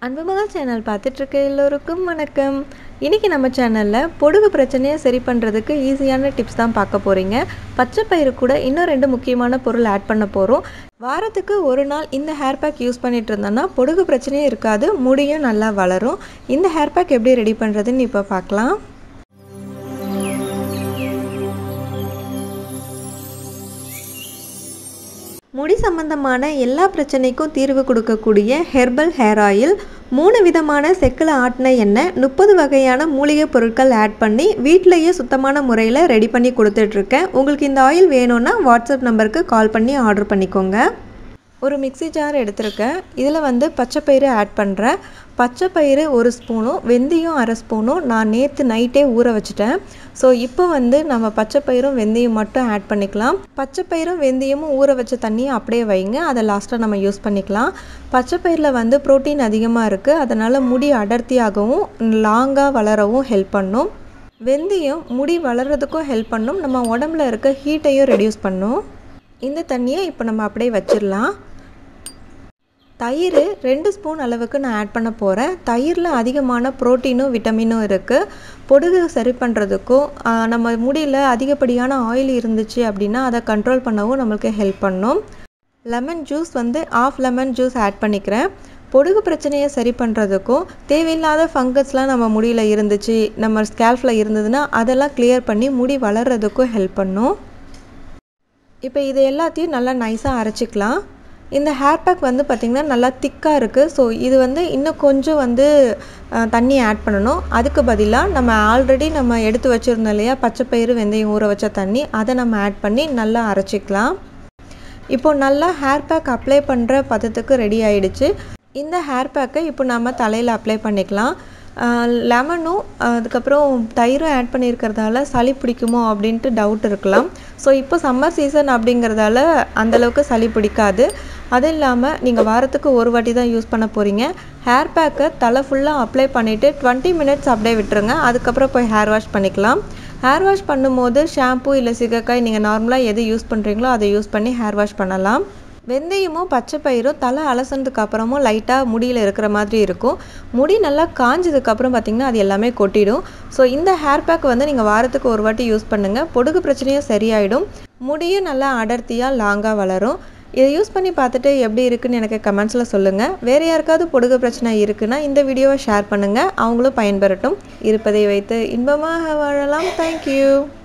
அன்புமகள் channel பார்த்துட்ருக்க எல்லோருக்கும் வணக்கம் இன்றைக்கி நம்ம சேனலில் பொடுகு பிரச்சனையை சரி பண்ணுறதுக்கு ஈஸியான டிப்ஸ் தான் பார்க்க போகிறீங்க பச்சை பயிறு கூட இன்னும் ரெண்டு முக்கியமான பொருள் ஆட் பண்ண போகிறோம் வாரத்துக்கு ஒரு நாள் இந்த ஹேர் பேக் யூஸ் பண்ணிட்டு இருந்தோன்னா பொடுகு பிரச்சனையும் இருக்காது முடியும் நல்லா வளரும் இந்த ஹேர் பேக் எப்படி ரெடி பண்ணுறதுன்னு இப்போ பார்க்கலாம் முடி சம்பந்தமான எல்லா பிரச்சனைக்கும் தீர்வு கொடுக்கக்கூடிய ஹெர்பல் ஹேர் ஆயில் மூணு விதமான செக்கில் ஆட்டின எண்ணெய் முப்பது வகையான மூலிகை பொருட்கள் ஆட் பண்ணி வீட்டிலையே சுத்தமான முறையில் ரெடி பண்ணி கொடுத்துட்ருக்கேன் உங்களுக்கு இந்த ஆயில் வேணும்னா வாட்ஸ்அப் நம்பருக்கு கால் பண்ணி ஆர்டர் பண்ணிக்கோங்க ஒரு மிக்சி ஜார் எடுத்திருக்கேன் இதில் வந்து பச்சைப்பயிறு ஆட் பண்ணுறேன் பச்சைப்பயிறு ஒரு ஸ்பூனும் வெந்தயம் அரை ஸ்பூனும் நான் நேற்று நைட்டே ஊற வச்சுட்டேன் ஸோ இப்போ வந்து நம்ம பச்சைப்பயிரும் வெந்தயம் மட்டும் ஆட் பண்ணிக்கலாம் பச்சைப்பயிரும் வெந்தயமும் ஊற வச்ச தண்ணியை அப்படியே வைங்க அதை லாஸ்ட்டாக நம்ம யூஸ் பண்ணிக்கலாம் பச்சைப்பயிரில் வந்து ப்ரோட்டீன் அதிகமாக இருக்குது அதனால் முடி அடர்த்தியாகவும் லாங்காக வளரவும் ஹெல்ப் பண்ணும் வெந்தயம் முடி வளர்கிறதுக்கும் ஹெல்ப் பண்ணும் நம்ம உடம்புல இருக்க ஹீட்டையும் ரெடியூஸ் பண்ணும் இந்த தண்ணியை இப்போ நம்ம அப்படியே வச்சிடலாம் தயிர் ரெண்டு ஸ்பூன் அளவுக்கு நான் ஆட் பண்ண போகிறேன் தயிரில் அதிகமான ப்ரோட்டீனும் விட்டமினும் இருக்குது பொடுகு சரி பண்ணுறதுக்கும் நம்ம முடியில் அதிகப்படியான ஆயில் இருந்துச்சு அப்படின்னா அதை கண்ட்ரோல் பண்ணவும் நம்மளுக்கு ஹெல்ப் பண்ணும் லெமன் ஜூஸ் வந்து ஆஃப் லெமன் ஜூஸ் ஆட் பண்ணிக்கிறேன் பொடுகு பிரச்சனையை சரி பண்ணுறதுக்கும் தேவையில்லாத ஃபங்கஸ்லாம் நம்ம முடியில் இருந்துச்சு நம்ம ஸ்கேல்ஃபில் இருந்ததுன்னா அதெல்லாம் கிளியர் பண்ணி முடி வளர்கிறதுக்கும் ஹெல்ப் பண்ணும் இப்போ இது எல்லாத்தையும் நல்லா நைஸாக அரைச்சிக்கலாம் இந்த ஹேர் பேக் வந்து பார்த்திங்கன்னா நல்லா திக்காக இருக்குது ஸோ இது வந்து இன்னும் கொஞ்சம் வந்து தண்ணி ஆட் பண்ணணும் அதுக்கு பதிலாக நம்ம ஆல்ரெடி நம்ம எடுத்து வச்சுருந்தோம் இல்லையா பச்சைப்பயிறு வெந்தயம் ஊற வச்ச தண்ணி அதை நம்ம ஆட் பண்ணி நல்லா அரைச்சிக்கலாம் இப்போது நல்லா ஹேர் பேக் அப்ளை பண்ணுற பதத்துக்கு ரெடி ஆகிடுச்சு இந்த ஹேர் பேக்கை இப்போ நம்ம தலையில் அப்ளை பண்ணிக்கலாம் லெமனும் அதுக்கப்புறம் தயிரும் ஆட் பண்ணியிருக்கிறதால சளி பிடிக்குமோ அப்படின்ட்டு டவுட் இருக்கலாம் ஸோ இப்போ சம்மர் சீசன் அப்படிங்கிறதால அந்தளவுக்கு சளி பிடிக்காது அது இல்லாமல் நீங்கள் வாரத்துக்கு ஒரு வாட்டி தான் யூஸ் பண்ண போகிறீங்க ஹேர் பேக்கை தலை ஃபுல்லாக அப்ளை பண்ணிவிட்டு டுவெண்ட்டி மினிட்ஸ் அப்படியே விட்டுருங்க அதுக்கப்புறம் போய் ஹேர் வாஷ் பண்ணிக்கலாம் ஹேர் வாஷ் பண்ணும்போது ஷாம்பு இல்லை சிகக்காய் நீங்கள் நார்மலாக எது யூஸ் பண்ணுறீங்களோ அதை யூஸ் பண்ணி ஹேர் வாஷ் பண்ணலாம் வெந்தயமும் பச்சை பயிரும் தலை அலசினதுக்கு அப்புறமும் லைட்டாக முடியில் இருக்கிற மாதிரி இருக்கும் முடி நல்லா காஞ்சதுக்கப்புறம் பார்த்திங்கன்னா அது எல்லாமே கொட்டிடும் ஸோ இந்த ஹேர் பேக் வந்து நீங்கள் வாரத்துக்கு ஒரு வாட்டி யூஸ் பண்ணுங்கள் பொடுகு பிரச்சனையும் சரியாயிடும் முடியும் நல்லா அடர்த்தியாக லாங்காக வளரும் இதை யூஸ் பண்ணி பார்த்துட்டு எப்படி இருக்குன்னு எனக்கு கமெண்ட்ஸில் சொல்லுங்கள் வேறு யாருக்காவது பொடுகு பிரச்சனை இருக்குன்னா இந்த வீடியோவை ஷேர் பண்ணுங்கள் அவங்களும் பயன்பெறட்டும் இருப்பதை வைத்து இன்பமாக வாழலாம் தேங்க்யூ